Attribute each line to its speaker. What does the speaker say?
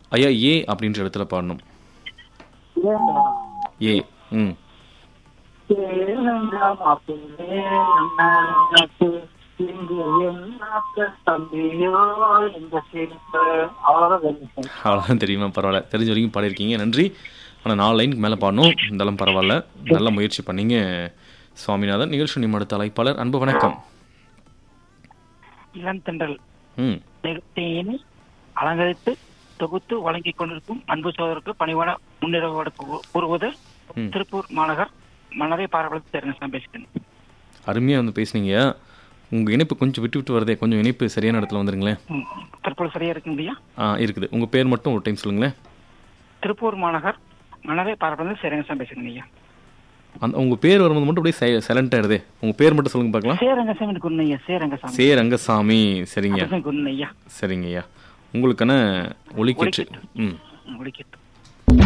Speaker 1: ஐயா ஏ அப்படின்ற இடத்துல பாடணும்
Speaker 2: ஏண்டா
Speaker 1: ஏ ம்
Speaker 2: ஏனென்றால் மாப்பிள்ளை நம்ம நட்பு இங்கு என்ன தம்பியோ இந்த சிரிப்பு அவ்வளவுதான்
Speaker 1: அவ்வளோதான் தெரியுமா பரவாயில்ல தெரிஞ்ச வரைக்கும் பாடியிருக்கீங்க நன்றி ஆனால் நாலு லைனுக்கு மேலே பாடணும் இருந்தாலும் பரவாயில்ல நல்ல முயற்சி பண்ணீங்க சுவாமிநாதன் நிகழ்ச்சி நிமிட தலைப்பாளர் அன்பு வணக்கம்
Speaker 3: இளந்தென்றல்
Speaker 1: ம்
Speaker 3: நிகழ்ச்சியினை அலங்கரித்து தொகுத்து வழங்கிக் கொண்டிருக்கும் அன்பு சோதருக்கு பணிவான முன்னிறவோடு கூ- கூறுவது
Speaker 1: ம்.
Speaker 3: திருப்பூர் மாநகர் மன்னரை பாரவளத்து தெரிஞ்சு பேசுகிறேன்
Speaker 1: அருமையாக வந்து பேசுனீங்க உங்கள் இணைப்பு கொஞ்சம் விட்டு விட்டு வருதே கொஞ்சம் இணைப்பு சரியான இடத்துல வந்துருங்களேன்
Speaker 3: ம், தற்போது சரியா இருக்குங்க ஐயா
Speaker 1: ஆ இருக்குது உங்கள் பேர் மட்டும் ஒரு டைம் சொல்லுங்களேன்
Speaker 3: திருப்பூர் மாநகர் மன்னரை பாரவளத்து சேரங்கசாமி பேசுகிறேங்க ஐயா
Speaker 1: அந்த உங்கள் பேர் வரும்போது மட்டும் அப்படியே சைலண்ட் ஆயிடுதே உங்கள் பேர் மட்டும் சொல்லுங்க பார்க்கலாம்
Speaker 3: சேரங்கசாமி குன்னையா சேரங்கசாமி
Speaker 1: சே ரங்கசாமி சரிங்க
Speaker 3: குன்னையா
Speaker 1: சரிங்க ஐயா உங்களுக்கான ஒலிக்கிற்று ம்
Speaker 3: ஒழிக்கட்டும்